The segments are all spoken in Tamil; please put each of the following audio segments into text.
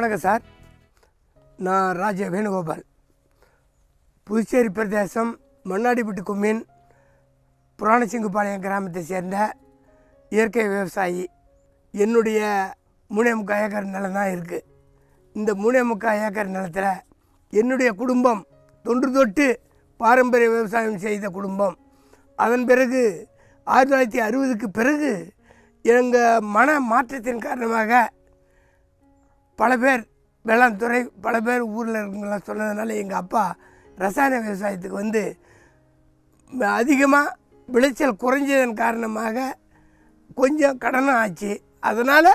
வணக்கம் சார் நான் ராஜ வேணுகோபால் புதுச்சேரி பிரதேசம் மண்ணாடிப்பட்டு கும்மின் புராணசிங்குபாளையம் கிராமத்தை சேர்ந்த இயற்கை விவசாயி என்னுடைய மூணே முக்கால் ஏக்கர் நிலம் தான் இருக்குது இந்த மூணே முக்கால் ஏக்கர் நிலத்தில் என்னுடைய குடும்பம் தொன்று தொட்டு பாரம்பரிய விவசாயம் செய்த குடும்பம் அதன் பிறகு ஆயிரத்தி தொள்ளாயிரத்தி அறுபதுக்கு பிறகு எங்கள் மன மாற்றத்தின் காரணமாக பல பேர் வேளாண் துறை பல பேர் ஊரில் இருக்கவங்களாம் சொன்னதுனால எங்கள் அப்பா ரசாயன விவசாயத்துக்கு வந்து அதிகமாக விளைச்சல் குறைஞ்சதன் காரணமாக கொஞ்சம் கடனும் ஆச்சு அதனால்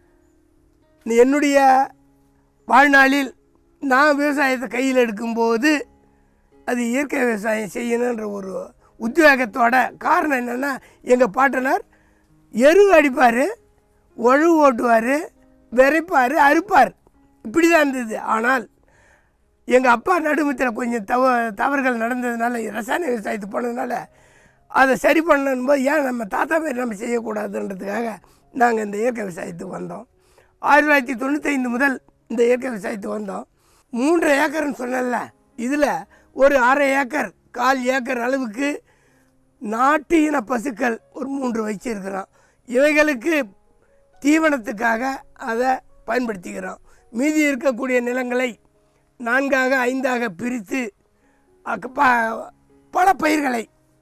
என்னுடைய வாழ்நாளில் நான் விவசாயத்தை கையில் எடுக்கும்போது அது இயற்கை விவசாயம் செய்யணுன்ற ஒரு உத்வேகத்தோட காரணம் என்னென்னா எங்கள் பாட்டனார் எரு அடிப்பார் ஒழு ஓட்டுவார் விரைப்பார் அறுப்பார் இப்படி தான் இருந்தது ஆனால் எங்கள் அப்பா நடுமத்தில் கொஞ்சம் தவ தவறுகள் நடந்ததுனால ரசாயன விவசாயத்துக்கு போனதுனால அதை சரி பண்ணணும்போது ஏன் நம்ம தாத்தா மாதிரி நம்ம செய்யக்கூடாதுன்றதுக்காக நாங்கள் இந்த இயற்கை விவசாயத்துக்கு வந்தோம் ஆயிரத்தி தொள்ளாயிரத்தி தொண்ணூத்தைந்து முதல் இந்த இயற்கை விவசாயத்துக்கு வந்தோம் மூன்று ஏக்கர்னு சொன்னேன்ல இதில் ஒரு அரை ஏக்கர் கால் ஏக்கர் அளவுக்கு நாட்டு இன பசுக்கள் ஒரு மூன்று வச்சிருக்கிறோம் இவைகளுக்கு தீவனத்துக்காக அதை பயன்படுத்திக்கிறோம் மீதி இருக்கக்கூடிய நிலங்களை நான்காக ஐந்தாக பிரித்து அக்க- ப- பல பயிர்களை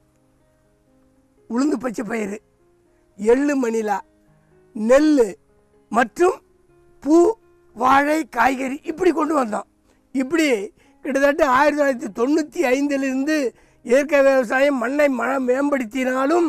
உளுந்து பச்சை பயிர் எள்ளு மணிலா நெல் மற்றும் பூ வாழை காய்கறி இப்படி கொண்டு வந்தோம் இப்படி கிட்டத்தட்ட ஆயிரத்தி தொள்ளாயிரத்தி தொண்ணூற்றி ஐந்திலிருந்து இயற்கை விவசாயம் மண்ணை ம மேம்படுத்தினாலும்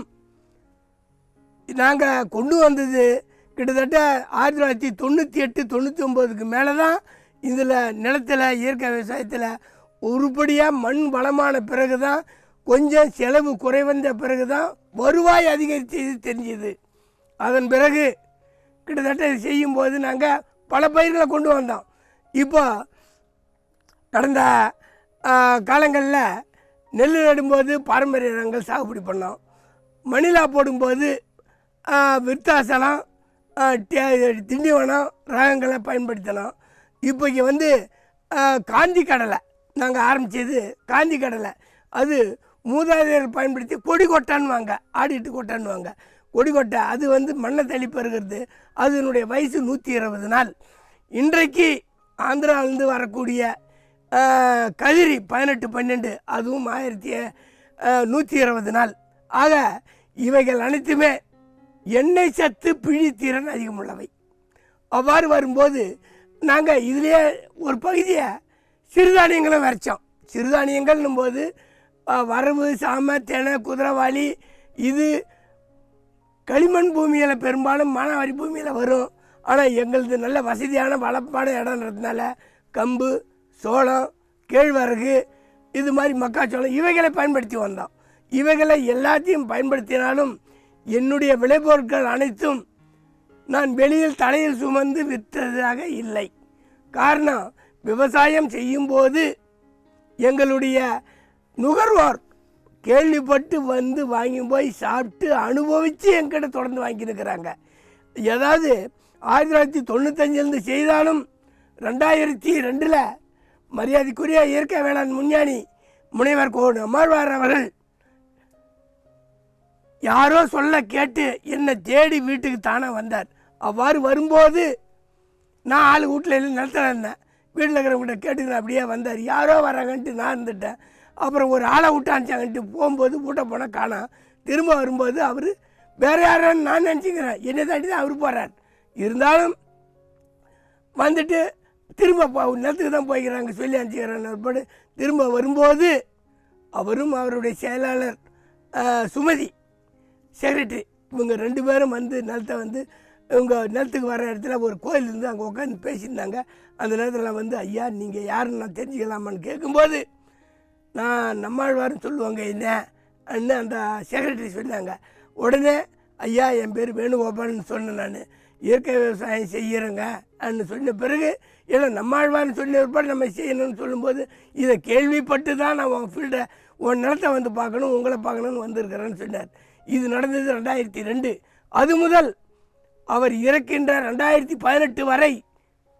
நாங்கள் கொண்டு வந்தது கிட்டத்தட்ட ஆயிரத்தி தொள்ளாயிரத்தி தொண்ணூற்றி எட்டு தொண்ணூற்றி ஒம்போதுக்கு மேலே தான் இதில் நிலத்தில் இயற்கை விவசாயத்தில் உருப்படியாக மண் வளமான பிறகு தான் கொஞ்சம் செலவு குறைவந்த பிறகு தான் வருவாய் அதிகரித்தது தெரிஞ்சுது அதன் பிறகு கிட்டத்தட்ட இது செய்யும்போது நாங்கள் பல பயிர்களை கொண்டு வந்தோம் இப்போ கடந்த காலங்களில் நெல் நடும்போது பாரம்பரிய ரகங்கள் சாகுபடி பண்ணோம் மணிலா போடும்போது ஆ, விருத்தாசலம் ஆ, டே- திண்டிவனம் ரகங்களை பயன்படுத்தினோம் இப்போக்கி வந்து ஆ, காந்தி கடலை நாங்கள் ஆரம்பித்தது காந்தி கடலை அது மூதாதையர் பயன்படுத்தி கொடி கொட்டான்னுவாங்க ஆடிட்டு கொட்டான்னுவாங்க கொடி கொட்டை அது வந்து மண்ணை தெளிப்பு இருக்கிறது அதனுடைய வயசு நூற்றி இருபது நாள் இன்றைக்கு ஆந்திராவிலேருந்து வரக்கூடிய ஆ, கதிரி பதினெட்டு பன்னெண்டு அதுவும் ஆயிரத்தி நூற்றி இருபது நாள் ஆக இவைகள் அனைத்துமே எண்ணெய் சத்து பிழித்திறன் அதிகமுள்ளவை அவ்வாறு வரும்போது நாங்கள் இதிலேயே ஒரு பகுதியை சிறுதானியங்களும் வரைச்சோம் சிறுதானியங்கள்னும் போது ஆ, வரவு சாம தெனை குதிரைவாளி இது களிமண் பூமியில் பெரும்பாலும் மானாவாரி பூமியில் வரும் ஆனால் எங்களது நல்ல வசதியான வளப்பான இடம்ன்றதுனால கம்பு சோளம் கேழ்வரகு இது மாதிரி மக்காச்சோளம் இவைகளை பயன்படுத்தி வந்தோம் இவைகளை எல்லாத்தையும் பயன்படுத்தினாலும் என்னுடைய விளைபொருட்கள் அனைத்தும் நான் வெளியில் தலையில் சுமந்து விற்றதாக இல்லை காரணம் விவசாயம் செய்யும்போது எங்களுடைய நுகர்வோர் கேள்விப்பட்டு வந்து வாங்கி போய் சாப்பிட்டு அனுபவித்து என்கிட்ட தொடர்ந்து வாங்கியிருக்கிறாங்க ஏதாவது ஆயிரத்தி தொள்ளாயிரத்தி தொண்ணூத்தஞ்சிலேருந்து செய்தாலும் ரெண்டாயிரத்தி ரெண்டில் மரியாதைக்குரிய இயற்கை வேளாண் முஞ்ஞானி முனைவர் கோ அமர்வார் அவர்கள் யாரோ சொல்ல கேட்டு என்னை தேடி வீட்டுக்கு தானே வந்தார் அவ்வாறு வரும்போது நான் ஆள் வீட்டில் இல்லை நிலத்தில் இருந்தேன் வீட்டில் இருக்கிறவங்ககிட்ட கேட்டு அப்படியே வந்தார் யாரோ வராங்கன்ட்டு நான் இருந்துட்டேன் அப்புறம் ஒரு ஆளை விட்டு அனுப்பிச்சாங்கன்ட்டு போகும்போது வீட்டை போனால் காணோம் திரும்ப வரும்போது அவர் வேறு யாரான்னு நான் நினச்சிக்கிறேன் என்னை தாண்டி தான் அவர் போகிறார் இருந்தாலும் வந்துட்டு திரும்ப போ நிலத்துக்கு தான் போய்க்கிறாங்க சொல்லி அனுப்பிச்சிக்கிறேன் படு திரும்ப வரும்போது அவரும் அவருடைய செயலாளர் ஆஹ், சுமதி செக்ரட்டரி இவங்க ரெண்டு பேரும் வந்து நிலத்தை வந்து இவங்க நிலத்துக்கு வர இடத்துல ஒரு கோயில் இருந்து அங்கே உட்காந்து பேசியிருந்தாங்க அந்த நேரத்தில் நான் வந்து ஐயா நீங்கள் யாருன்னு நான் தெரிஞ்சுக்கலாமான்னு கேட்கும்போது நான் நம்மாழ்வார்னு சொல்லுவாங்க என்ன அன்னு அந்த செக்ரட்டரி சொன்னாங்க உடனே ஐயா என் பேர் வேணுகோபால்னு சொன்னேன் நான் இயற்கை விவசாயம் செய்கிறேங்க அன்னு சொன்ன பிறகு ஏன்னா நம்மாழ்வார்னு சொன்ன பிற்பாடு நம்ம செய்யணும்னு சொல்லும்போது இதை கேள்விப்பட்டு தான் நான் உன் ஃபீல்டை உன் நிலத்தை வந்து பார்க்கணும் உங்களை பார்க்கணும்னு வந்திருக்கிறேன்னு சொன்னார் இது நடந்தது ரெண்டாயிரத்தி ரெண்டு அது முதல் அவர் இறக்கின்ற ரெண்டாயிரத்தி பதினெட்டு வரை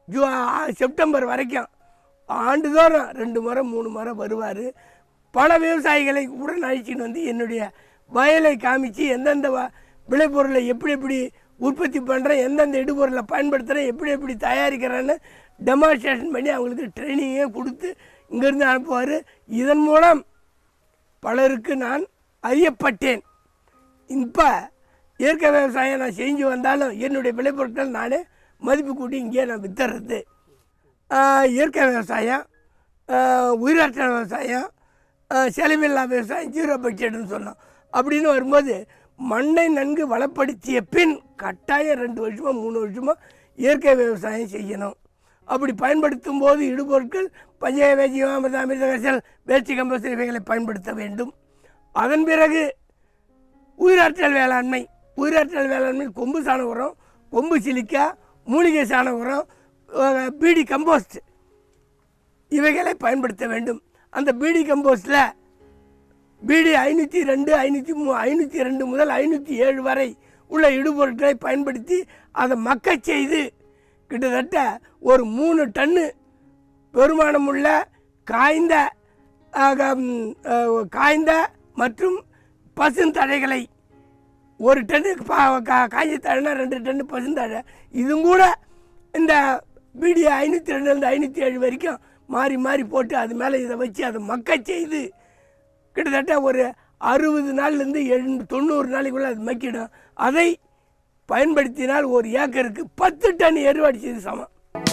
ஜூ ஆ- செப்டம்பர் வரைக்கும் ஆண்டுதோறும் ரெண்டு முறை மூணு முறை வருவார் பல விவசாயிகளை உடன் அழைச்சின்னு வந்து என்னுடைய வயலை காமிச்சு எந்தெந்த வ- விளைபொருளை எப்படி எப்படி உற்பத்தி பண்ணுறேன் எந்தெந்த இடுபொருளை பயன்படுத்துகிறேன் எப்படி எப்படி தயாரிக்கிறேன்னு டெமான்ஸ்ட்ரேஷன் பண்ணி அவங்களுக்கு ட்ரைனிங்கே கொடுத்து இங்கேருந்து அனுப்புவார் இதன் மூலம் பலருக்கு நான் அறியப்பட்டேன் இப்போ இயற்கை விவசாயம் நான் செஞ்சு வந்தாலும் என்னுடைய விளைபொருட்கள் நானே மதிப்பு கூட்டி இங்கேயே நான் வித்துறது ஆஹ் இயற்கை விவசாயம் ஆஹ் உயிராற்றல் விவசாயம் ஆஹ் செலவில்லா விவசாயம் ஜீரோ பட்ஜெட்னு சொன்னோம் அப்படின்னு வரும்போது மண்ணை நன்கு வளப்படுத்திய பின் கட்டாயம் ரெண்டு வருஷமோ மூணு வருஷமோ இயற்கை விவசாயம் செய்யணும் அப்படி பயன்படுத்தும் போது இடுபொருட்கள் பஞ்சய வேஜியம் அமிர்த அமிர்த கசல் வேஷ்டி கம்போஸ்ட் இவைகளை பயன்படுத்த வேண்டும் அதன் பிறகு உயிராற்றல் வேளாண்மை உயிராற்றல் வேளாண்மை கொம்பு சாண உரம் கொம்பு சிலிக்கா மூலிகை சாண உரம் அஹ், பீடி கம்போஸ்ட் இவைகளை பயன்படுத்த வேண்டும் அந்த பீடி கம்போஸ்டில் பீடி ஐநூற்றி ரெண்டு ஐநூற்றி மூ ஐநூற்றி ரெண்டு முதல் ஐநூற்றி ஏழு வரை உள்ள இடுபொருட்களை பயன்படுத்தி அதை மக்கச் செய்து கிட்டத்தட்ட ஒரு மூணு டன்னு பெருமானமுள்ள காய்ந்த ஆக, ம், அஹ், காய்ந்த மற்றும் பசுந்தழைகளை ஒரு டன்னு பா கா- காய்ச்சி தழைனா ரெண்டு டன்னு பசுந்தழை இதுவும் கூட இந்த பீடியோ ஐநூற்றி ரெண்டுலேருந்து ஐநூற்றி ஏழு வரைக்கும் மாறி மாறி போட்டு அது மேலே இதை வச்சு அதை மக்கச் செய்து கிட்டத்தட்ட ஒரு அறுபது நாள்லேருந்து எழு தொண்ணூறு நாளைக்குள்ளே அது மக்கிடும் அதை பயன்படுத்தினால் ஒரு ஏக்கருக்கு பத்து டன் எரு அடிச்சது சமம்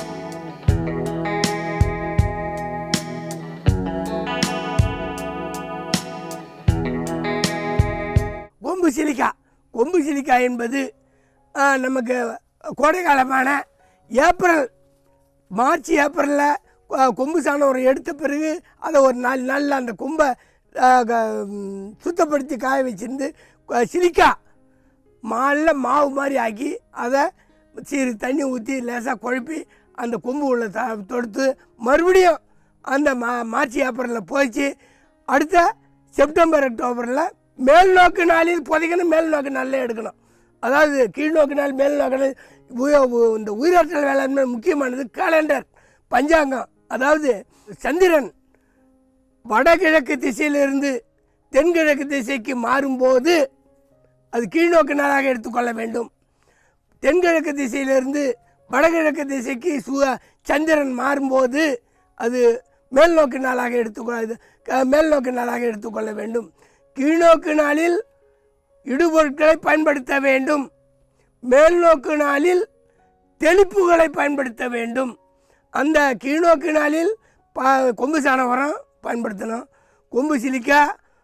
கொம்பு சிலிக்கா கொம்பு சிலிக்கா என்பது ஆ, நமக்கு கோடைக்காலமான ஏப்ரல் மார்ச் ஏப்ரலில் கொம்பு சாணம் ஒரு எடுத்த பிறகு அதை ஒரு நாலு நாளில் அந்த கொம்பை ஆ, க- ம், சுத்தப்படுத்தி காய வச்சிருந்து கொ- சிலிக்கா மாலில் மாவு மாதிரி ஆக்கி அதை சீரு தண்ணி ஊற்றி லேசாக குழப்பி அந்த கொம்பு உள்ள த தொடுத்து மறுபடியும் அந்த மா மார்ச் ஏப்ரலில் போயிடுச்சு அடுத்த செப்டம்பர் அக்டோபரில் மேல் நோக்கு நாளில் புதைக்கணும் மேல் நோக்கு நாளில் எடுக்கணும் அதாவது கீழ்நோக்கு நாள் மேல் நோக்கு நாள் உய- உ- இந்த உயிராற்றல் வேளாண்மை முக்கியமானது கேலண்டர் பஞ்சாங்கம் அதாவது சந்திரன் வடகிழக்கு திசையிலிருந்து தென்கிழக்கு திசைக்கு மாறும்போது அது கீழ்நோக்கு நாளாக எடுத்துக்கொள்ள வேண்டும் தென்கிழக்கு திசையிலிருந்து வடகிழக்கு திசைக்கு சு சந்திரன் மாறும்போது அது மேல்நோக்கு நாளாக எடுத்துக்கொள்ள இது க- மேல்நோக்கு நாளாக எடுத்துக்கொள்ள வேண்டும் கீழ்நோக்கு நாளில் இடுபொருட்களை பயன்படுத்த வேண்டும் மேல்நோக்கு நாளில் தெளிப்புகளை பயன்படுத்த வேண்டும் அந்த கீழ்நோக்கு நாளில் பா கொம்பு சாண உரம் பயன்படுத்தணும் கொம்பு சிலிக்கா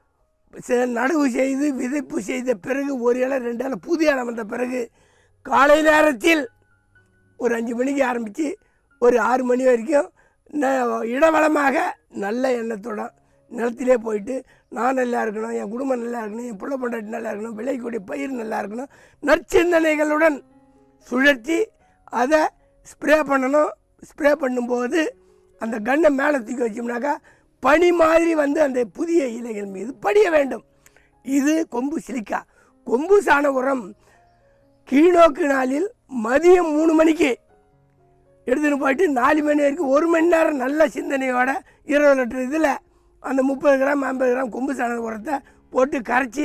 செ- நடவு செய்து விதைப்பு செய்த பிறகு ஒரு இலை ரெண்டு இலை புது இலை வந்த பிறகு காலை நேரத்தில் ஒரு அஞ்சு மணிக்கு ஆரம்பித்து ஒரு ஆறு மணி வரைக்கும் ந- இடவளமாக நல்ல எண்ணத்தோட நிலத்திலே போயிட்டு நான் நல்லா இருக்கணும் என் குடும்பம் நல்லா இருக்கணும் என் பிள்ளை பொண்டாட்டி நல்லா இருக்கணும் விளையக்கூடிய பயிர் நல்லா இருக்கணும் நற்சிந்தனைகளுடன் சுழற்றி அதை ஸ்ப்ரே பண்ணணும் ஸ்ப்ரே பண்ணும்போது அந்த கன்னை மேலே தூக்கி வச்சோம்னாக்கா பனி மாதிரி வந்து அந்த புதிய இலைகள் மீது படிய வேண்டும் இது கொம்பு சிலிக்கா கொம்பு சாண உரம் கீழ்நோக்கு நாளில் மதியம் மூணு மணிக்கு எடுத்துன்னு போயிட்டு நாலு மணி வரைக்கும் ஒரு மணி நேரம் நல்ல சிந்தனையோட இருபது லிட்டர் இதில் அந்த முப்பது கிராம் ஐம்பது கிராம் கொம்பு சாண உரத்தை போட்டு கரைச்சி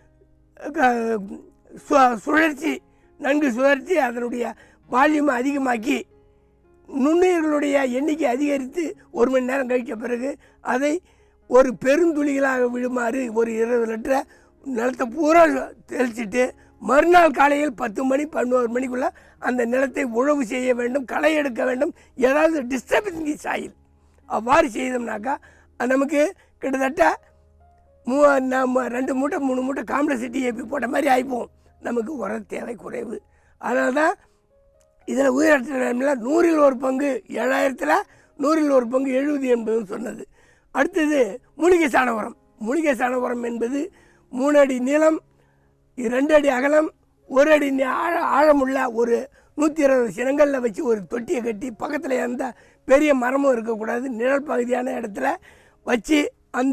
க- சு- சுழற்சி நன்கு சுழற்சி அதனுடைய வால்யூமை அதிகமாக்கி நுண்ணுயிர்களுடைய எண்ணிக்கை அதிகரித்து ஒரு மணி நேரம் கழித்த பிறகு அதை ஒரு பெருந்துளிகளாக விழுமாறு ஒரு இருபது லிட்டரை நிலத்தை பூரா தெளிச்சிட்டு மறுநாள் காலையில் பத்து மணி பதினோரு மணிக்குள்ளே அந்த நிலத்தை உழவு செய்ய வேண்டும் களை எடுக்க வேண்டும் ஏதாவது டிஸ்டர்பிங் சாயில் அவ்வாறு செய்தோம்னாக்கா அது நமக்கு கிட்டத்தட்ட மூ நம்ம ரெண்டு மூட்டை மூணு மூட்டை காம்ப்ளெக்ஸ் டிஏபி போட்ட மாதிரி ஆகிப்போம் நமக்கு உர தேவை குறைவு அதனால தான் இதில் உயிராற்றல் வேளாண்மையில் நூறில் ஒரு பங்கு ஏழாயிரத்தில் நூறில் ஒரு பங்கு எழுபது என்பதும் சொன்னது அடுத்தது மூலிகை சாண உரம் மூலிகை சாண உரம் என்பது மூணு அடி நீளம் ரெண்டு அடி அகலம் ஒரு அடி நீ- ஆழ ஆழமுள்ள ஒரு நூற்றி இருபது சினங்களில் வச்சு ஒரு தொட்டியை கட்டி பக்கத்தில் எந்த பெரிய மரமும் இருக்கக்கூடாது நிழல் பகுதியான இடத்துல வச்சு அந்த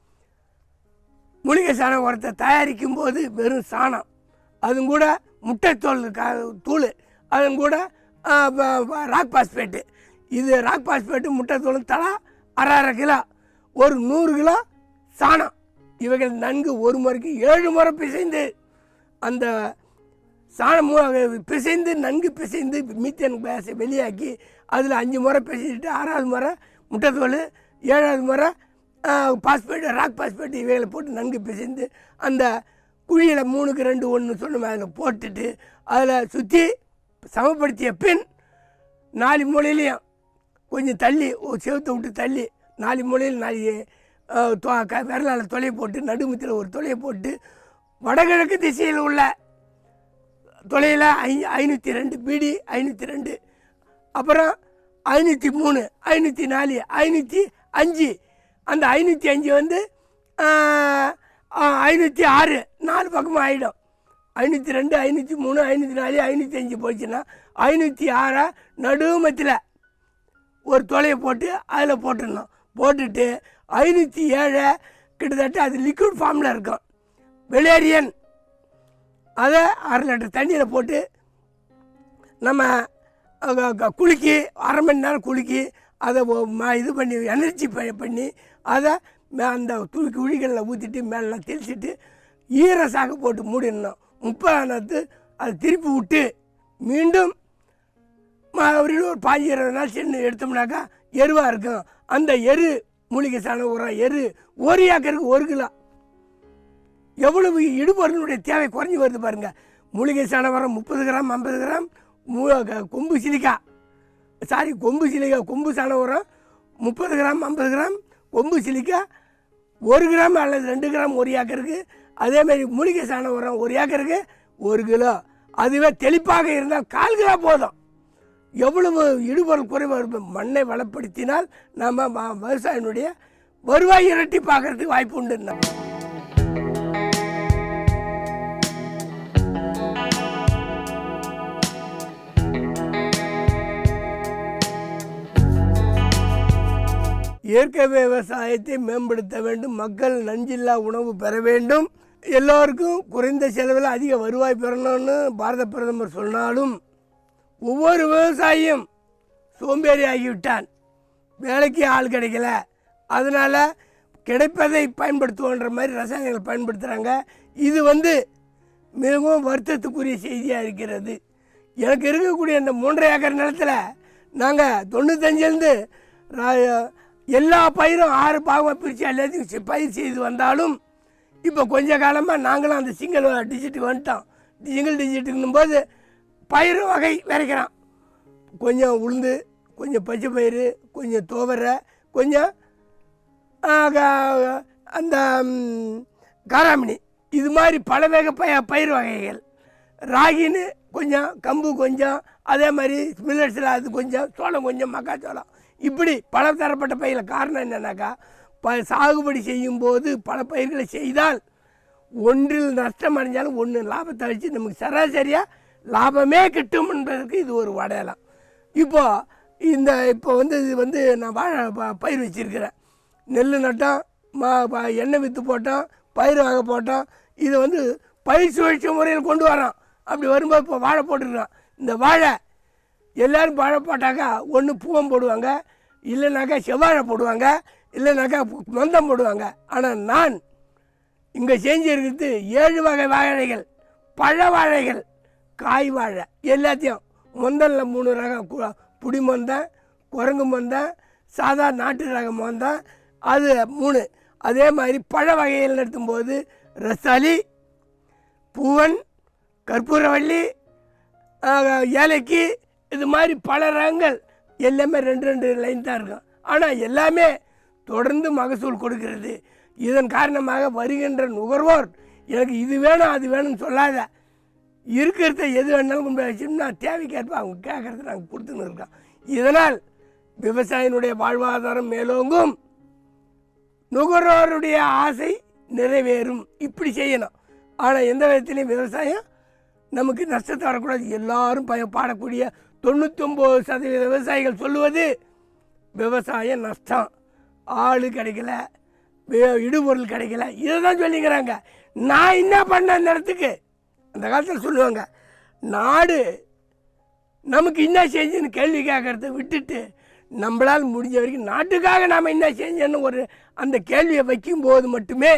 மூலிகை சாண உரத்தை தயாரிக்கும் போது வெறும் சாணம் அதுவும் கூட முட்டைத்தோல் கா தூள் அதுவும் கூட ராக் பாஸ்பேட்டு இது ராக் பாஸ்பேட்டு முட்டைத்தோளும் தலா அரை அரை கிலோ ஒரு நூறு கிலோ சாணம் இவைகள் நன்கு ஒரு முறைக்கு ஏழு முறை பிசைந்து அந்த சாணம் மு- பிசைந்து நன்கு பிசைந்து மீத்தேன் கேஸை வெளியாக்கி அதில் அஞ்சு முறை பிசைஞ்சிட்டு ஆறாவது முறை முட்டைத்தோல் ஏழாவது முறை பாஸ்பேட் ராக் பாஸ்பேட் இவைகளை போட்டு நன்கு பிசைந்து அந்த குழியில் மூணுக்கு ரெண்டு ஒன்று சொன்ன அதில் போட்டுட்டு அதில் சுற்றி சமப்படுத்திய பின் நாலு மூலையிலையும் கொஞ்சம் தள்ளி ஒரு செவத்தை விட்டு தள்ளி நாலு மூலையில் நாலு அஹ், தொ- க- விரலால் தொலையை போட்டு நடுமுத்தில் ஒரு தொலையை போட்டு வடகிழக்கு திசையில் உள்ள தொலையில் ஐ ஐநூற்றி ரெண்டு பிடி ஐநூற்றி ரெண்டு அப்புறம் ஐநூற்றி மூணு ஐநூற்றி நாலு ஐநூற்றி அஞ்சு அந்த ஐநூற்றி அஞ்சு வந்து ஐநூற்றி ஆறு நாலு பக்கமும் ஆகிடும் ஐநூற்றி ரெண்டு ஐநூற்றி மூணு ஐநூற்றி நாலு ஐநூற்றி அஞ்சு போச்சுன்னா ஐநூற்றி ஆறை நடுமத்தில் ஒரு தொலையை போட்டு அதில் போட்டுடணும் போட்டுட்டு ஐநூற்றி ஏழை கிட்டத்தட்ட அது லிக்விட் ஃபார்மில் இருக்கும் வெளேரியன் அதை அரை லிட்டர் தண்ணியில் போட்டு நம்ம அஹ், க- குலுக்கி அரை மணி நேரம் குலுக்கி அதை ஒ- ம- இது பண்ணி எனர்ஜி பண்ணி அதை மே- அந்த துளி குழிகளில் ஊற்றிட்டு மேலாம் தெளிச்சிட்டு ஈர சாக்கு போட்டு மூடிடணும் முப்பதானத்து அதை திருப்பி விட்டு மீண்டும் மறுபடியும் ஒரு பாஞ்சு இருபது நாள் சென்று எடுத்தோம்னாக்கா எருவாக இருக்கும் அந்த எரு மூலிகை சாணம் உரம் எரு ஒரு ஏக்கருக்கு ஒரு கிலோ எவ்வளவு இடுபொருளுடைய தேவை குறைஞ்சி வருது பாருங்க மூலிகை சாணம் உரம் முப்பது கிராம் ஐம்பது கிராம் மூ- க- கொம்பு சிலிக்கா சாரி கொம்பு சிலிக்கா கொம்பு சாணம் உரம் முப்பது கிராம் ஐம்பது கிராம் கொம்பு சிலிக்கா ஒரு கிராம் அல்லது ரெண்டு கிராம் ஒரு ஏக்கருக்கு அதே மாதிரி மூலிகை சாணம் உரம் ஒரு ஏக்கருக்கு ஒரு கிலோ அதுவே தெளிப்பாக இருந்தால் கால் கிலோ போதும் எவ்வளவு இடுபொருள் குறைவாக இருக்கும் மண்ணை வளப்படுத்தினால் நம்ம வ- விவசாயினுடைய வருவாய் இரட்டி பார்க்கறதுக்கு வாய்ப்பு உண்டு இயற்கை விவசாயத்தை மேம்படுத்த வேண்டும் மக்கள் நஞ்சில்லா உணவு பெற வேண்டும் எல்லோருக்கும் குறைந்த செலவில் அதிக வருவாய் பெறணும்னு பாரத பிரதமர் சொன்னாலும் ஒவ்வொரு விவசாயியும் சோம்பேறி ஆகிவிட்டான் வேலைக்கு ஆள் கிடைக்கல அதனால் கிடைப்பதை பயன்படுத்துவோன்ற மாதிரி ரசாயனங்கள் பயன்படுத்துகிறாங்க இது வந்து மிகவும் வருத்தத்துக்குரிய செய்தியாக இருக்கிறது எனக்கு இருக்கக்கூடிய அந்த மூன்றரை ஏக்கர் நிலத்தில் நாங்கள் தொண்ணூத்தஞ்சிலேருந்து எல்லா பயிரும் ஆறு பாகமாக பிரித்து எல்லாத்தையும் செ- பயிர் செய்து வந்தாலும் இப்போ கொஞ்ச காலமாக நாங்களும் அந்த சிங்கிள் டிஜிட்டுக்கு வந்துட்டோம் சிங்கிள் டிஜிட்டுக்குன்னும் போது பயிர் வகை விதைக்கிறோம் கொஞ்சம் உளுந்து கொஞ்சம் பச்சை பயிறு கொஞ்சம் துவரை கொஞ்சம் ஆ, க- அந்த ம், காராமணி இது மாதிரி பல வகை பய பயிர் வகைகள் ராகின்னு கொஞ்சம் கம்பு கொஞ்சம் அதே மாதிரி மில்லட்ஸில் அது கொஞ்சம் சோளம் கொஞ்சம் மக்காச்சோளம் இப்படி பல தரப்பட்ட பயிர்கள் காரணம் என்னன்னாக்கா ப சாகுபடி செய்யும்போது பல பயிர்களை செய்தால் ஒன்றில் நஷ்டம் அடைஞ்சாலும் ஒன்று லாபத்தை வச்சு நமக்கு சராசரியாக லாபமே கிட்டும் என்பதற்கு இது ஒரு அடையாளம் இப்போ இந்த இப்போ வந்து இது வந்து நான் வாழை ப- பயிர் வச்சிருக்கிறேன் நெல் நட்டோம் மா ப- எண்ணெய் வித்து போட்டோம் பயிர் வகை போட்டோம் இதை வந்து பயிர் சுழற்சி முறையில் கொண்டு வரோம் அப்படி வரும்போது இப்போ வாழை போட்டுருக்கோம் இந்த வாழை எல்லாரும் வாழை போட்டாக்கா ஒன்று பூவம் போடுவாங்க இல்லைனாக்கா செவ்வாழை போடுவாங்க இல்லைனாக்கா மந்தம் போடுவாங்க ஆனால் நான் இங்கே செஞ்சிருக்கிறது ஏழு வகை வாழைகள் பழ வாழைகள் காய் வாழை எல்லாத்தையும் மொந்தல்ல மூணு ரகம் கு- புடி மொந்தம் குரங்கு மொந்தம் சாதா நாட்டு ரகம் மொந்தம் அது மூணு அதே மாதிரி பழ வகைகள் நடத்தும்போது ரசாலி பூவன் கற்பூரவள்ளி ஆஹ், ஏலக்கி இது மாதிரி பல ரகங்கள் எல்லாமே ரெண்டு ரெண்டு லைன் தான் இருக்கும் ஆனால் எல்லாமே தொடர்ந்து மகசூல் கொடுக்கிறது இதன் காரணமாக வருகின்ற நுகர்வோர் எனக்கு இது வேணும் அது வேணும்னு சொல்லாத இருக்கிறத எது வேணாலும் கொண்டு போய் வச்சோம்னா தேவைக்கேற்ப அவங்க கேட்குறது நாங்கள் கொடுத்துன்னு இருக்கோம் இதனால் விவசாயினுடைய வாழ்வாதாரம் மேலோங்கும் நுகர்வோருடைய ஆசை நிறைவேறும் இப்படி செய்யணும் ஆனால் எந்த விதத்திலையும் விவசாயம் நமக்கு நஷ்டத்தை வரக்கூடாது எல்லாரும் பய பாடக்கூடிய தொண்ணூத்தொம்பது சதவீத விவசாயிகள் சொல்லுவது விவசாயம் நஷ்டம் ஆள் கிடைக்கல வே- இடுபொருள் கிடைக்கல இதை தான் சொல்லிக்கிறாங்க நான் என்ன பண்ணேன் அந்த இடத்துக்கு அந்த காலத்தில் சொல்லுவாங்க நாடு நமக்கு என்ன செஞ்சுன்னு கேள்வி கேட்கறத விட்டுட்டு நம்மளால் முடிஞ்ச வரைக்கும் நாட்டுக்காக நாம் என்ன செஞ்சோன்னு ஒரு அந்த கேள்வியை வைக்கும்போது மட்டுமே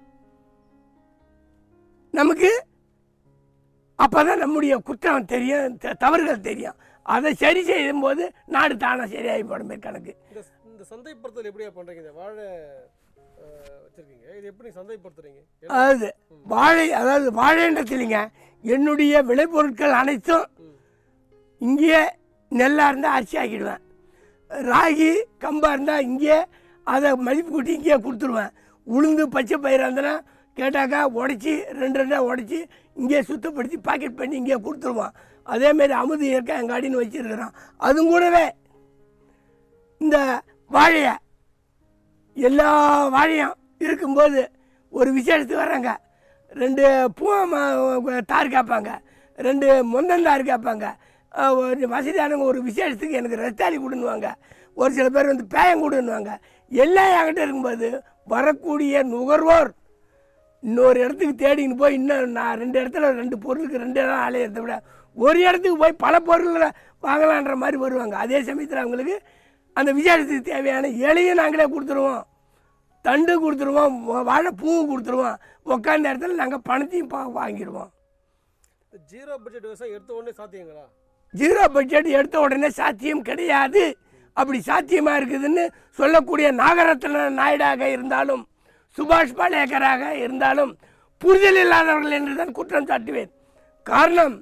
நமக்கு அப்பதான் நம்முடைய குற்றம் தெரியும் த- தவறுகள் தெரியும் அதை சரி செய்யும்போது நாடு தானே சரியாகி போடுமே கணக்கு இந்த இந்த சந்தைப்படுத்தல் எப்படியா பண்றீங்க இந்த வாழை அஹ், வச்சிருக்கீங்க இது எப்படி சந்தைப்படுத்துறீங்க என்ன- அதாவது வாழை அதாவது வாழைன்றதுலிங்க என்னுடைய விளைபொருட்கள் அனைத்தும் ம். இங்கேயே நெல்லாக இருந்தால் அரிசி ஆக்கிடுவேன் ராகி கம்பாக இருந்தால் இங்கேயே அதை மதிப்பு கூட்டி இங்கேயே கொடுத்துருவேன் உளுந்து பச்சை பயிராக இருந்தனா கேட்டாக்கா உடச்சி ரெண்டு ரெண்டாக உடச்சி இங்கேயே சுத்தப்படுத்தி பாக்கெட் பண்ணி இங்கேயே கொடுத்துருவான் அதேமாரி அமுது இயற்கை எங்கள் அடின்னு வச்சுருக்கிறோம் அதுவும் கூடவே இந்த வாழையை எல்லா வாழையும் இருக்கும்போது ஒரு விசேஷத்துக்கு வர்றாங்க ரெண்டு பூ ம- தார் கேட்பாங்க ரெண்டு முந்தந்தார் கேட்பாங்க அஹ் ஒரு வசதியானவங்க ஒரு விசேஷத்துக்கு எனக்கு ரத்தாளி கொடுன்னுவாங்க ஒரு சில பேர் வந்து பேயம் கொடுன்னுவாங்க எல்லாம் என்கிட்ட இருக்கும்போது வரக்கூடிய நுகர்வோர் இன்னொரு இடத்துக்கு தேடின்னு போய் இன்னும் நான் ரெண்டு இடத்துல ரெண்டு பொருளுக்கு ரெண்டு இடம் அலையிறத விட ஒரு இடத்துக்கு போய் பல பொருள்களை வாங்கலான்ற மாதிரி வருவாங்க அதே சமயத்தில் அவங்களுக்கு அந்த விசேஷத்துக்கு தேவையான இலையும் நாங்களே கொடுத்துருவோம் தண்டு கொடுத்துருவோம் வா- வாழைப்பூவும் கொடுத்துருவோம் உட்காந்த இடத்துல நாங்கள் பணத்தையும் பா வாங்கிடுவோம் இந்த ஜீரோ பட்ஜெட் விவசாயம் எடுத்த உடனே சாத்தியங்களா ஜீரோ பட்ஜெட் எடுத்த உடனே சாத்தியம் கிடையாது அப்படி சாத்தியமாக இருக்குதுன்னு சொல்லக்கூடிய நாகரத்ன நாயுடாக இருந்தாலும் சுபாஷ் பாலேகராக இருந்தாலும் புரிதல் இல்லாதவர்கள் என்று தான் குற்றம் சாட்டுவேன் காரணம்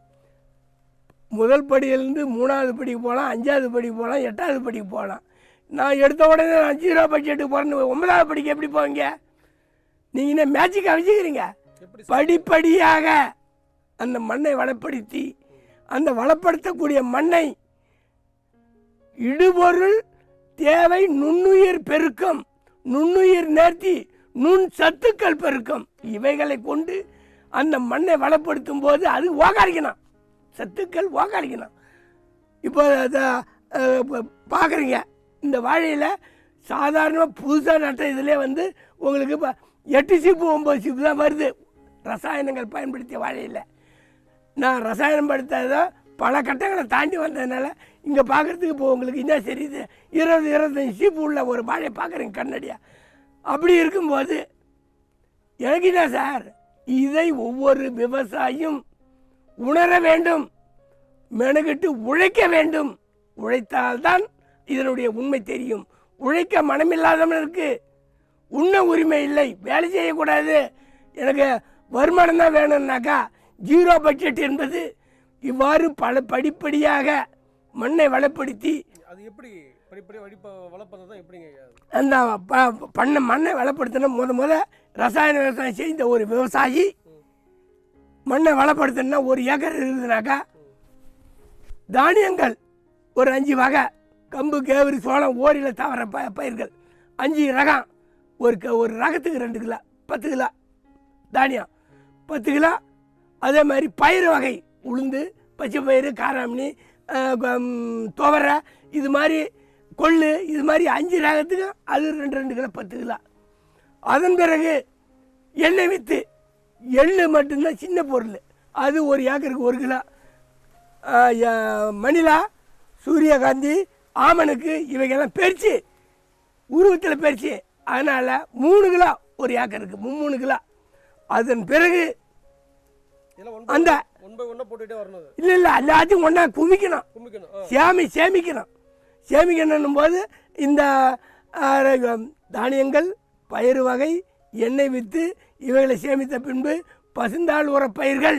முதல் படியிலேருந்து மூணாவது படிக்கு போகலாம் அஞ்சாவது படிக்கு போகலாம் எட்டாவது படிக்கு போகலாம் நான் எடுத்த உடனே நான் ஜீரோ பட்ஜெட்டுக்கு போகிறேன்னு ஒன்பதாவது படிக்க எப்படி போவீங்க நீங்கள் என்ன மேட்சிக்காக வச்சுக்கிறீங்க எப்படி படிப்படியாக அந்த மண்ணை வளப்படுத்தி அந்த வளப்படுத்தக்கூடிய மண்ணை இடுபொருள் தேவை நுண்ணுயிர் பெருக்கம் நுண்ணுயிர் நேர்த்தி நுண் சத்துக்கள் பெருக்கம் இவைகளை கொண்டு அந்த மண்ணை வளப்படுத்தும் போது அது ஓகாரிக்கணும் சத்துக்கள் ஓகாரிக்கணும் இப்போ பார்க்குறீங்க இந்த வாழையில் சாதாரணமாக புதுசாக நட்ட இதிலே வந்து உங்களுக்கு இப்போ எட்டு சீப்பு ஒம்பது சீப்பு தான் வருது ரசாயனங்கள் பயன்படுத்திய வாழையில் நான் ரசாயனம் படுத்தாத பல கட்டங்களை தாண்டி வந்ததுனால இங்கே பார்க்குறதுக்கு இப்போ உங்களுக்கு என்ன தெரியுது இருபது இருபத்தஞ்சி சீப்பு உள்ள ஒரு வாழையை பார்க்குறீங்க கண்ணடியாக அப்படி இருக்கும்போது எனக்கு என்ன சார் இதை ஒவ்வொரு விவசாயியும் உணர வேண்டும் மெனக்கிட்டு உழைக்க வேண்டும் உழைத்தால்தான் இதனுடைய உண்மை தெரியும் உழைக்க மனமில்லாதவனுக்கு உண்ண உரிமை இல்லை வேலை செய்யக்கூடாது எனக்கு வருமானம் தான் வேணும்னாக்கா ஜீரோ பட்ஜெட் என்பது இவ்வாறு பல படிப்படியாக மண்ணை வளப்படுத்தி அது எப்படி படிப்படி வடிப்ப வளர்ப்பதை தான் எப்படிங்க ஐயா அது? அந்த ப- பண்ண மண்ணை வளப்படுத்தின முத முத ரசாயன விவசாயம் செய்த ஒரு விவசாயி மண்ணை வளப்படுத்தணும்னா ஒரு ஏக்கர் இருக்குதுனாக்கா தானியங்கள் ஒரு அஞ்சு வகை கம்பு கேவரி சோளம் ஓரியில் தவற ப பயிர்கள் அஞ்சு ரகம் ஒரு க ஒரு ரகத்துக்கு ரெண்டு கிலோ பத்து கிலோ தானியம் பத்து கிலோ அதே மாதிரி பயிர் வகை உளுந்து பச்சை பயிறு காராமணி அஹ், கம், துவரை இது மாதிரி கொள்ளு இது மாதிரி அஞ்சு ரகத்துக்கு அது ரெண்டு ரெண்டு கிலோ பத்து கிலோ அதன் பிறகு எண்ணெய் வித்து எள்ளு மட்டும்தான் சின்ன பொருள் அது ஒரு ஏக்கருக்கு ஒரு கிலோ ஆஹ் ய- மணிலா சூரியகாந்தி ஆமனுக்கு இவைகள்லாம் பெருச்சு உருவத்தில் பெருச்சு அதனால் மூணு கிலோ ஒரு ஏக்கருக்கு மூணு கிலோ அதன் பிறகு இதெல்லாம் ஒன் அந்த ஒன் பை ஒன்னாக போட்டுகிட்டே வரணும் அது இல்லை இல்லை எல்லாத்தையும் ஒன்றா குவிக்கணும் கும்பிக்கணும் ஆ சேமி சேமிக்கணும் சேமிக்கணும் போது இந்த ஆஹ், தானியங்கள் பயிர் வகை எண்ணெய் வித்து இவைகளை சேமித்த பின்பு பசுந்தாள் உர பயிர்கள்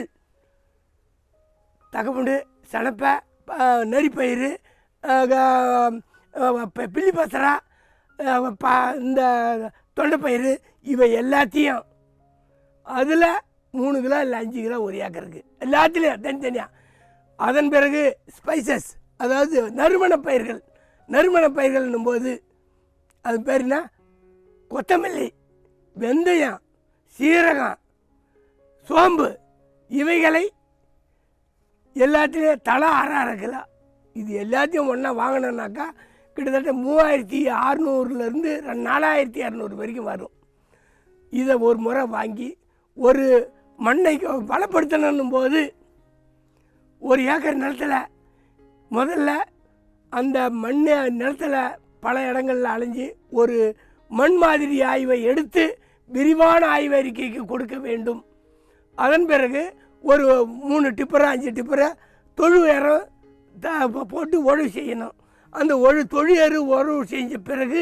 தகப்புண்டு சணப்பை ஆஹ், நெறிப்பயிறு ஆஹ், ஆஹ், ப- பில்லி பசரா ஆஹ், ப- இந்த தொண்டைப்பயிறு இவை எல்லாத்தையும் அதில் மூணு கிலோ இல்லை அஞ்சு கிலோ ஒரு ஏக்கருக்கு எல்லாத்துலேயும் தனித்தனியாக அதன் பிறகு ஸ்பைசஸ் அதாவது நறுமண பயிர்கள் நறுமண பயிர்கள்னும் போது அது பேர் என்ன கொத்தமல்லி வெந்தயம் சீரகம் சோம்பு இவைகளை எல்லாத்துலேயும் தலா அரை அரை கிலோ இது எல்லாத்தையும் ஒன்றா வாங்கினோன்னாக்கா கிட்டத்தட்ட மூவாயிரத்தி அறநூறுலேருந்து நாலாயிரத்தி இரநூறு வரைக்கும் வரும் இதை ஒரு முறை வாங்கி ஒரு மண்ணை வளப்படுத்தணும் போது ஒரு ஏக்கர் நிலத்தில் முதல்ல அந்த மண்ணை நிலத்தில் பல இடங்களில் அலைஞ்சு ஒரு மண் மாதிரி ஆய்வை எடுத்து விரிவான ஆய்வறிக்கைக்கு கொடுக்க வேண்டும் அதன் பிறகு ஒரு மூணு டிப்பரை அஞ்சு டிப்பரை தொழு உரம் த- போ- போட்டு ஒழு செய்யணும் அந்த ஒழு தொழு எரு உழவு செஞ்ச பிறகு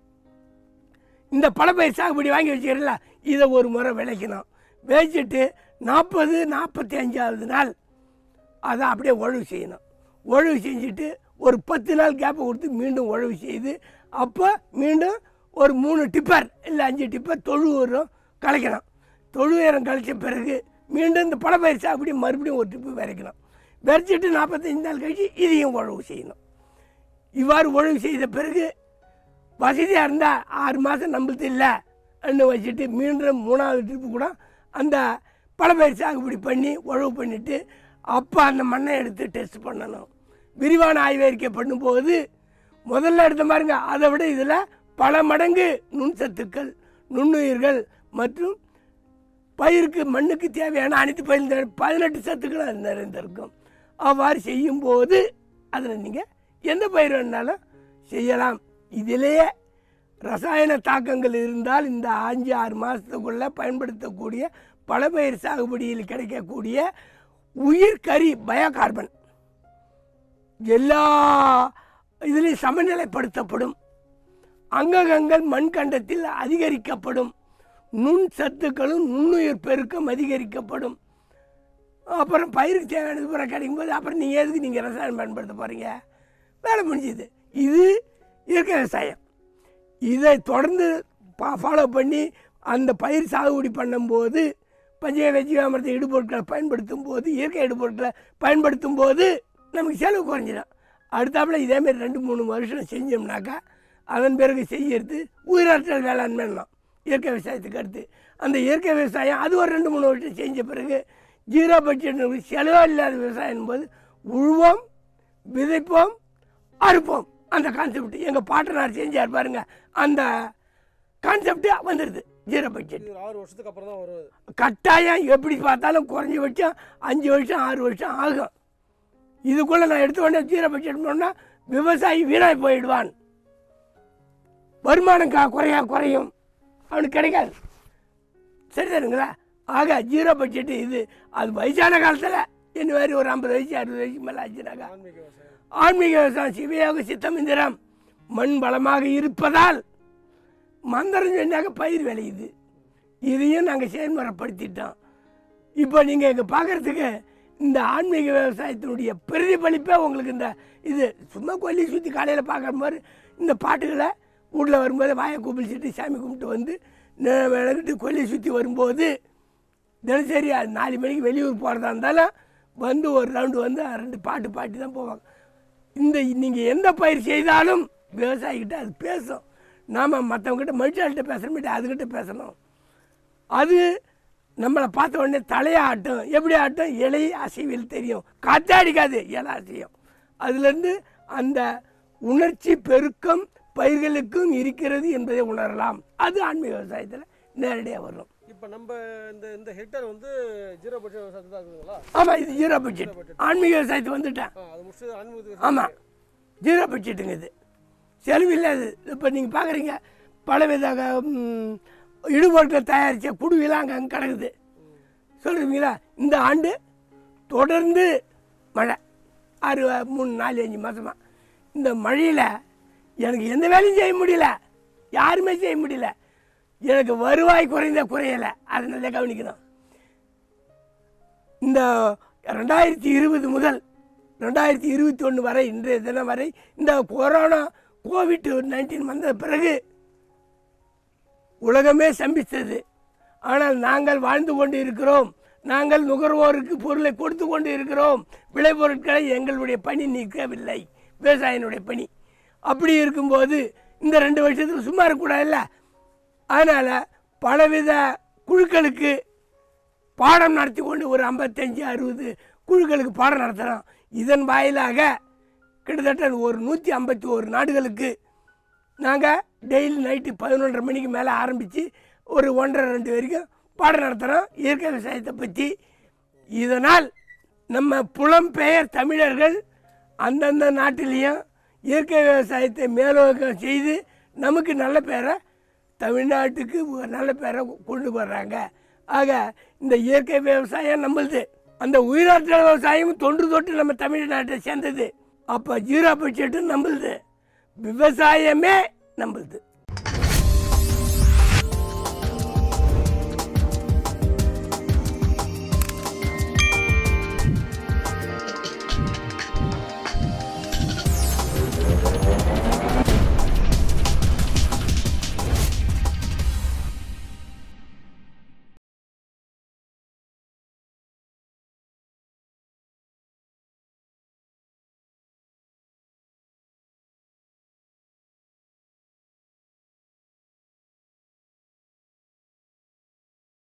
இந்த பழப்பயிர் சாகுபடி வாங்கி வச்சுக்கிறல இதை ஒரு முறை விளைக்கணும் விளைச்சிட்டு நாற்பது நாற்பத்தி அஞ்சாவது நாள் அதை அப்படியே உழவு செய்யணும் உழவு செஞ்சுட்டு ஒரு பத்து நாள் கேப்பை கொடுத்து மீண்டும் உழவு செய்து அப்போ மீண்டும் ஒரு மூணு டிப்பர் இல்லை அஞ்சு டிப்பர் தொழு உரம் கலைக்கணும் தொழு உரம் கழிச்ச பிறகு மீண்டும் இந்த பழப்பயிர் சாகுபடி மறுபடியும் ஒரு டிப்பு விதைக்கணும் விதைச்சிட்டு நாற்பத்தஞ்சு நாள் கழிச்சு இதையும் உழவு செய்யணும் இவ்வாறு உழவு செய்த பிறகு வசதியாக இருந்தால் ஆறு மாதம் நம்மளுது இல்லை அன்னு வச்சுட்டு மீண்டும் மூணாவது ட்ரிப்பு கூட அந்த பழப்பயிர் சாகுபடி பண்ணி உழவு பண்ணிவிட்டு அப்போ அந்த மண்ணை எடுத்து டெஸ்ட் பண்ணணும் விரிவான ஆய்வறிக்கை பண்ணும்போது முதல்ல எடுத்த பாருங்க அதை விட இதில் பல மடங்கு நுண்சத்துக்கள் நுண்ணுயிர்கள் மற்றும் பயிருக்கு மண்ணுக்கு தேவையான அனைத்து பயிர் பதினெட்டு சத்துக்களும் அது நிறைந்திருக்கும் அவ்வாறு செய்யும்போது அதில் நீங்கள் எந்த பயிர் வேணாலும் செய்யலாம் இதிலேயே ரசாயன தாக்கங்கள் இருந்தால் இந்த அஞ்சு ஆறு மாதத்துக்குள்ளே பயன்படுத்தக்கூடிய பழப்பயிர் சாகுபடியில் கிடைக்கக்கூடிய உயிர்கரி பயோகார்பன் எல்லா இதுலேயும் சமநிலைப்படுத்தப்படும் அங்ககங்கள் மண்கண்டத்தில் அதிகரிக்கப்படும் நுண் சத்துக்களும் நுண்ணுயிர் பெருக்கம் அதிகரிக்கப்படும் அப்புறம் பயிருக்கு தேவையானது பூரா கிடைக்கும்போது அப்புறம் நீங்கள் எதுக்கு நீங்கள் ரசாயனம் பயன்படுத்த போகிறீங்க வேலை முடிஞ்சுது இது இயற்கை விவசாயம் இதை தொடர்ந்து ஃபாலோ பண்ணி அந்த பயிர் சாகுபடி பண்ணும்போது பஞ்சய வெஜிகாமரத்தை இடுபொருட்களை பயன்படுத்தும் போது இயற்கை இடுபொருட்களை பயன்படுத்தும் போது நமக்கு செலவு குறைஞ்சிடும் அடுத்தாப்புல இதேமாரி ரெண்டு மூணு வருஷம் செஞ்சோம்னாக்கா அதன் பிறகு செய்யறது உயிராற்றல் வேளாண்மைலாம் இயற்கை விவசாயத்துக்கு அடுத்து அந்த இயற்கை விவசாயம் அது ஒரு ரெண்டு மூணு வருஷம் செஞ்ச பிறகு ஜீரோ பட்ஜெட் செலவே இல்லாத விவசாயம் போது உழுவோம் விதைப்போம் அறுப்போம் அந்த கான்செப்ட் எங்கள் பாட்டனார் செஞ்சார் பாருங்க அந்த கான்செப்ட் வந்துடுது ஜீரோ பட்ஜெட் இது ஒரு ஆறு வருஷத்துக்கு அப்புறம் தான் வரும் அது. கட்டாயம் எப்படி பார்த்தாலும் குறைஞ்சபட்சம் அஞ்சு வருஷம் ஆறு வருஷம் ஆகும் இதுக்குள்ளே நான் எடுத்து உடனே ஜீரோ பட்ஜெட் பண்ணால் விவசாயி வீணாய் போயிடுவான் வருமானம் கா குறையா குறையும் அவனுக்கு கிடைக்காது சரிதானுங்களா ஆக ஜீரோ பட்ஜெட் இது அது வயசான காலத்தில் என்ன மாதிரி ஒரு ஐம்பது வயசு அறுபது வயசுக்கு மேலே ஆச்சுனாக்கா ஆன்மீக விவசாயம் ஆன்மீக விவசாயம் சிவயோக சித்தமிந்திரம் மண் பலமாக இருப்பதால் மந்திரம் சொன்னாக்க பயிர் விளையுது இதையும் நாங்கள் செயல்முறைப்படுத்திட்டோம் இப்போ நீங்கள் இங்கே பார்க்குறதுக்கு இந்த ஆன்மீக விவசாயத்தினுடைய பிரதிபலிப்பே உங்களுக்கு இந்த இது சும்மா கொல்லி சுற்றி காலையில் பார்க்குற மாதிரி இந்த பாட்டுகளை வீட்டில் வரும்போது வாயை கும்பிச்சிட்டு சாமி கும்பிட்டு வந்து நே- விளக்கிட்டு கொல்லி சுற்றி வரும்போது தினசரி அது நாலு மணிக்கு வெளியூர் போகிறதா இருந்தாலும் வந்து ஒரு ரவுண்டு வந்து ரெண்டு பாட்டு பாட்டி தான் போவாங்க இந்த நீங்கள் எந்த பயிர் செய்தாலும் விவசாயிக்கிட்ட அது பேசும் நாம் மற்றவங்ககிட்ட மனுஷாள்கிட்ட பேசுகிறோம் அதுக்கிட்ட பேசணும் அது நம்மளை பார்த்த உடனே தலையை ஆட்டும் எப்படி ஆட்டும் இலை அசைவில் தெரியும் காற்றே அடிக்காது இலை அசையும் அதுலேருந்து அந்த உணர்ச்சி பெருக்கம் பயிர்களுக்கும் இருக்கிறது என்பதை உணரலாம் அது ஆன்மீக விவசாயத்தில் நேரடியாக வரும் இப்போ நம்ம இந்த இந்த ஹெக்டேர் வந்து ஜீரோ பட்ஜெட் விவசாயத்தில் தான் இருக்குதுங்களா ஆமாம் இது ஜீரோ பட்ஜெட் ஆன்மீக விவசாயத்தை வந்துட்டேன் ஆ அது முடிச்சு ஆன்மீக ஆமாம் ஜீரோ பட்ஜெட்டுங்க இது செலவு இல்லாது இப்போ நீங்கள் பார்க்குறீங்க பலவித ம், இடுபொருட்களை தயாரித்த குடுவிலாம் அங்கே அங்கே கிடக்குது சொல்கிறீங்களா இந்த ஆண்டு தொடர்ந்து மழை ஆறு மூணு நாலு அஞ்சு மாதமாக இந்த மழையில் எனக்கு எந்த வேலையும் செய்ய முடியல யாருமே செய்ய முடியல எனக்கு வருவாய் குறைந்த குறையலை அதை நல்லா கவனிக்கணும் இந்த ரெண்டாயிரத்தி இருபது முதல் ரெண்டாயிரத்தி இருபத்தி ஒன்று வரை இன்றைய தினம் வரை இந்த கொரோனா கோவிட் நைன்டீன் வந்த பிறகு உலகமே சம்பித்தது ஆனால் நாங்கள் வாழ்ந்து கொண்டு இருக்கிறோம் நாங்கள் நுகர்வோருக்கு பொருளை கொடுத்து கொண்டு இருக்கிறோம் விளைபொருட்களை எங்களுடைய பணி நீக்கவில்லை விவசாயினுடைய பணி அப்படி இருக்கும்போது இந்த ரெண்டு வருஷத்துக்கு சும்மா இருக்கக்கூடாதுல்ல அதனால் பலவித குழுக்களுக்கு பாடம் நடத்தி கொண்டு ஒரு ஐம்பத்தஞ்சு அறுபது குழுக்களுக்கு பாடம் நடத்துகிறோம் இதன் வாயிலாக கிட்டத்தட்ட ஒரு நூற்றி ஐம்பத்தி ஒரு நாடுகளுக்கு நாங்கள் டெய்லி நைட்டு பதினொன்றரை மணிக்கு மேலே ஆரம்பித்து ஒரு ஒன்றரை ரெண்டு வரைக்கும் பாடம் நடத்துகிறோம் இயற்கை விவசாயத்தை பற்றி இதனால் நம்ம புலம்பெயர் தமிழர்கள் அந்தந்த நாட்டிலையும் இயற்கை விவசாயத்தை மேலோக்கம் செய்து நமக்கு நல்ல பேரை தமிழ்நாட்டுக்கு ஒரு நல்ல பேரை கொண்டு வர்றாங்க ஆக இந்த இயற்கை விவசாயம் நம்மளுது அந்த உயிராற்றல் விவசாயம் தொன்று தொட்டு நம்ம தமிழ்நாட்டை சேர்ந்தது அப்போ ஜீரோ பட்ஜெட்டும் நம்மளுது விவசாயமே நம்மளுது